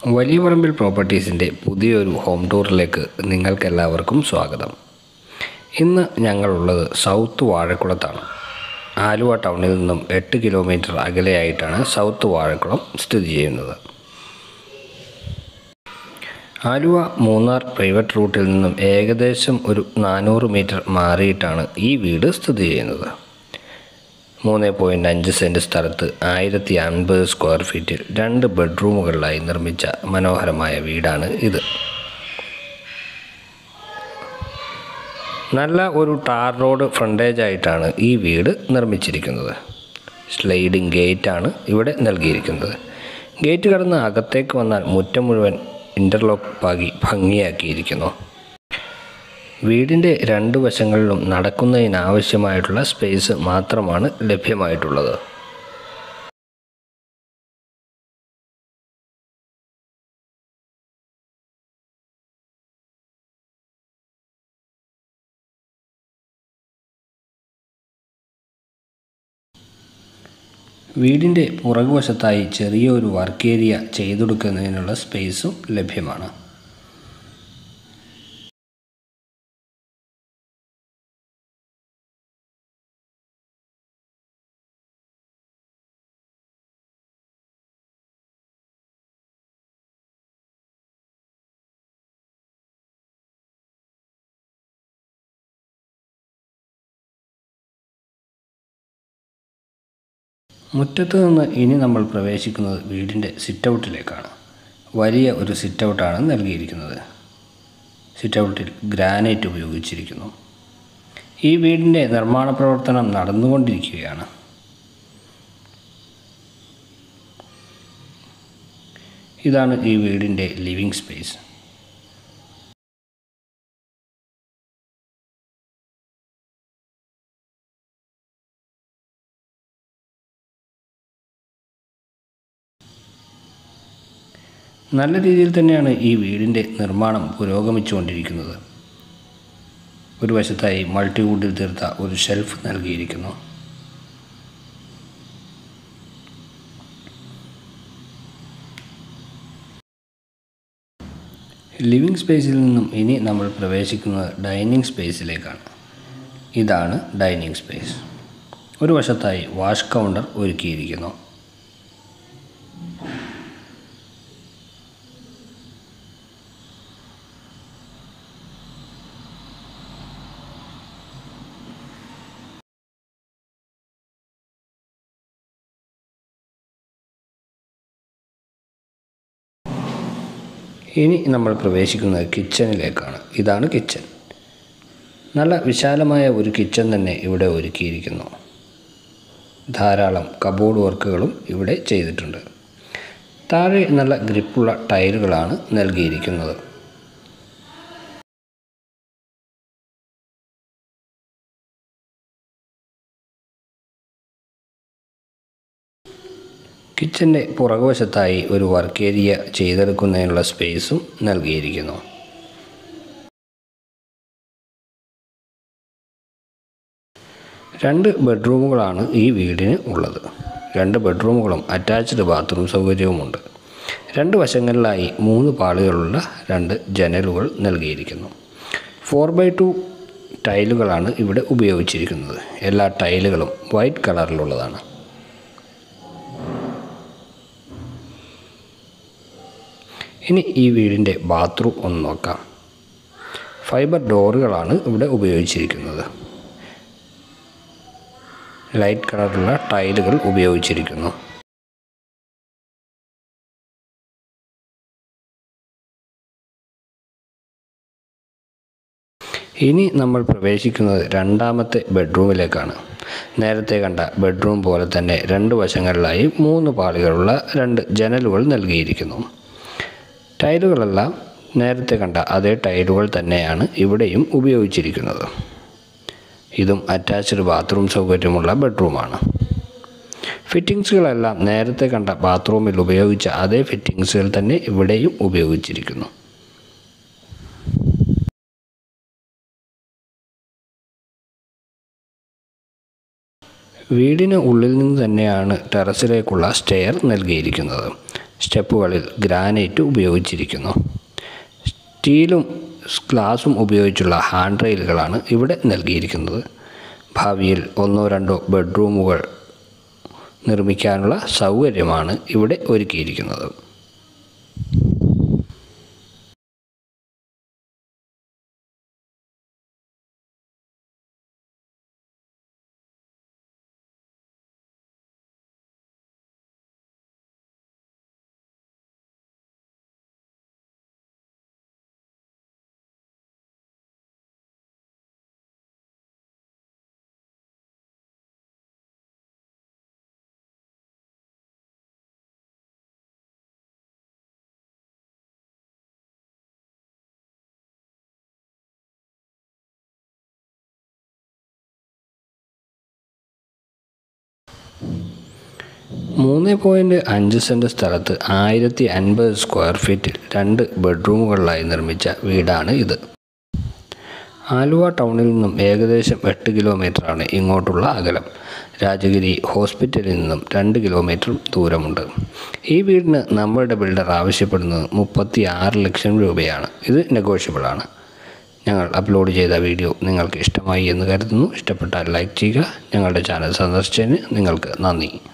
വലിയ പറമ്പിൽ പ്രോപ്പർട്ടീസിൻ്റെ പുതിയൊരു ഹോം ടൂറിലേക്ക് നിങ്ങൾക്കെല്ലാവർക്കും സ്വാഗതം ഇന്ന് ഞങ്ങളുള്ളത് സൗത്ത് വാഴക്കുളത്താണ് ആലുവ ടൗണിൽ നിന്നും എട്ട് കിലോമീറ്റർ അകലെയായിട്ടാണ് സൗത്ത് വാഴക്കുളം സ്ഥിതി ചെയ്യുന്നത് ആലുവ മൂന്നാർ പ്രൈവറ്റ് റൂട്ടിൽ നിന്നും ഏകദേശം ഒരു നാനൂറ് മീറ്റർ മാറിയിട്ടാണ് ഈ വീട് സ്ഥിതി ചെയ്യുന്നത് മൂന്ന് പോയിൻറ്റ് അഞ്ച് സെൻറ്റ് സ്ഥലത്ത് ആയിരത്തി അൻപത് സ്ക്വയർ ഫീറ്റിൽ രണ്ട് ബെഡ്റൂമുകളിലായി നിർമ്മിച്ച മനോഹരമായ വീടാണ് ഇത് നല്ല ഒരു ടാർ റോഡ് ഫ്രണ്ടേജ് ആയിട്ടാണ് ഈ വീട് നിർമ്മിച്ചിരിക്കുന്നത് സ്ലൈഡിംഗ് ഗേറ്റാണ് ഇവിടെ നൽകിയിരിക്കുന്നത് ഗേറ്റ് കടന്ന് അകത്തേക്ക് വന്നാൽ മുറ്റം മുഴുവൻ ഇൻ്റർലോക്ക് പാകി ഭംഗിയാക്കിയിരിക്കുന്നു വീടിൻ്റെ രണ്ട് വശങ്ങളിലും നടക്കുന്നതിനാവശ്യമായിട്ടുള്ള സ്പേസ് മാത്രമാണ് ലഭ്യമായിട്ടുള്ളത് വീടിൻ്റെ പുറകുവശത്തായി ചെറിയൊരു വർക്ക് ഏരിയ ചെയ്തെടുക്കുന്നതിനുള്ള സ്പേസും ലഭ്യമാണ് മുറ്റത്ത് നിന്ന് ഇനി നമ്മൾ പ്രവേശിക്കുന്നത് വീടിൻ്റെ സിറ്റ് ഔട്ടിലേക്കാണ് വലിയ ഒരു സിറ്റ് ഔട്ടാണ് നൽകിയിരിക്കുന്നത് സിറ്റ് ഔട്ടിൽ ഗ്രാനൈറ്റ് ഉപയോഗിച്ചിരിക്കുന്നു ഈ വീടിൻ്റെ നിർമ്മാണ പ്രവർത്തനം നടന്നുകൊണ്ടിരിക്കുകയാണ് ഇതാണ് ഈ വീടിൻ്റെ ലിവിങ് സ്പേസ് നല്ല രീതിയിൽ തന്നെയാണ് ഈ വീടിൻ്റെ നിർമ്മാണം പുരോഗമിച്ചുകൊണ്ടിരിക്കുന്നത് ഒരു വശത്തായി മൾട്ടിവുഡിൽ തീർത്ത ഒരു ഷെൽഫ് നൽകിയിരിക്കുന്നു ലിവിങ് സ്പേസിൽ നിന്നും ഇനി നമ്മൾ പ്രവേശിക്കുന്നത് ഡൈനിങ് സ്പേസിലേക്കാണ് ഇതാണ് ഡൈനിങ് സ്പേസ് ഒരു വശത്തായി വാഷ് കൗണ്ടർ ഒരുക്കിയിരിക്കുന്നു ഇനി നമ്മൾ പ്രവേശിക്കുന്നത് കിച്ചണിലേക്കാണ് ഇതാണ് കിച്ചൺ നല്ല വിശാലമായ ഒരു കിച്ചൺ തന്നെ ഇവിടെ ഒരുക്കിയിരിക്കുന്നു ധാരാളം കബോർഡ് വർക്കുകളും ഇവിടെ ചെയ്തിട്ടുണ്ട് താഴെ നല്ല ഗ്രിപ്പുള്ള ടൈലുകളാണ് നൽകിയിരിക്കുന്നത് കിച്ചൻ്റെ പുറകുവശത്തായി ഒരു വർക്ക് ഏരിയ ചെയ്തെടുക്കുന്നതിനുള്ള സ്പേസും നൽകിയിരിക്കുന്നു രണ്ട് ബെഡ്റൂമുകളാണ് ഈ വീടിന് ഉള്ളത് രണ്ട് ബെഡ്റൂമുകളും അറ്റാച്ച്ഡ് ബാത്റൂം സൗകര്യവുമുണ്ട് രണ്ട് വശങ്ങളിലായി മൂന്ന് പാളികളുള്ള രണ്ട് ജനലുകൾ നൽകിയിരിക്കുന്നു ഫോർ ബൈ ടു ടൈലുകളാണ് ഇവിടെ ഉപയോഗിച്ചിരിക്കുന്നത് എല്ലാ ടൈലുകളും വൈറ്റ് കളറിലുള്ളതാണ് ഇനി ഈ വീടിൻ്റെ ബാത്റൂം ഒന്ന് നോക്കാം ഫൈബർ ഡോറുകളാണ് ഇവിടെ ഉപയോഗിച്ചിരിക്കുന്നത് ലൈറ്റ് കളറുള്ള ടൈലുകൾ ഉപയോഗിച്ചിരിക്കുന്നു ഇനി നമ്മൾ പ്രവേശിക്കുന്നത് രണ്ടാമത്തെ ബെഡ്റൂമിലേക്കാണ് നേരത്തെ കണ്ട ബെഡ്റൂം പോലെ തന്നെ രണ്ട് വശങ്ങളിലായി മൂന്ന് പാളികളുള്ള രണ്ട് ജനലുകൾ നൽകിയിരിക്കുന്നു ടൈലുകളെല്ലാം നേരത്തെ കണ്ട അതേ ടൈലുകൾ തന്നെയാണ് ഇവിടെയും ഉപയോഗിച്ചിരിക്കുന്നത് ഇതും അറ്റാച്ച്ഡ് ബാത്റൂം സൗകര്യമുള്ള ബെഡ്റൂമാണ് ഫിറ്റിങ്സുകളെല്ലാം നേരത്തെ കണ്ട ബാത്റൂമിൽ ഉപയോഗിച്ച അതേ ഫിറ്റിങ്സുകൾ തന്നെ ഇവിടെയും ഉപയോഗിച്ചിരിക്കുന്നു വീടിന് ഉള്ളിൽ നിന്ന് തന്നെയാണ് ടെറസിലേക്കുള്ള സ്റ്റെയർ നൽകിയിരിക്കുന്നത് സ്റ്റെപ്പുകളിൽ ഗ്രാനൈറ്റ് ഉപയോഗിച്ചിരിക്കുന്നു സ്റ്റീലും ഗ്ലാസും ഉപയോഗിച്ചുള്ള ഹാൻഡ് റെയിലുകളാണ് ഇവിടെ നൽകിയിരിക്കുന്നത് ഭാവിയിൽ ഒന്നോ രണ്ടോ ബെഡ്റൂമുകൾ നിർമ്മിക്കാനുള്ള സൗകര്യമാണ് ഇവിടെ ഒരുക്കിയിരിക്കുന്നത് മൂന്ന് പോയിൻറ്റ് അഞ്ച് സെൻറ്റ് സ്ഥലത്ത് ആയിരത്തി അൻപത് സ്ക്വയർ ഫീറ്റിൽ രണ്ട് ബെഡ്റൂമുകളിലായി നിർമ്മിച്ച വീടാണ് ഇത് ആലുവ ടൗണിൽ നിന്നും ഏകദേശം എട്ട് കിലോമീറ്ററാണ് ഇങ്ങോട്ടുള്ള അകലം രാജഗിരി ഹോസ്പിറ്റലിൽ നിന്നും രണ്ട് കിലോമീറ്റർ ദൂരമുണ്ട് ഈ വീടിന് നമ്മളുടെ ബിൽഡർ ആവശ്യപ്പെടുന്നത് മുപ്പത്തി ആറ് ലക്ഷം രൂപയാണ് ഇത് നെഗോഷ്യബിളാണ് ഞങ്ങൾ അപ്ലോഡ് ചെയ്ത വീഡിയോ നിങ്ങൾക്ക് ഇഷ്ടമായി എന്ന് കരുതുന്നു ഇഷ്ടപ്പെട്ടാൽ ലൈക്ക് ചെയ്യുക ഞങ്ങളുടെ ചാനൽ സന്ദർശിച്ചതിന് നിങ്ങൾക്ക് നന്ദി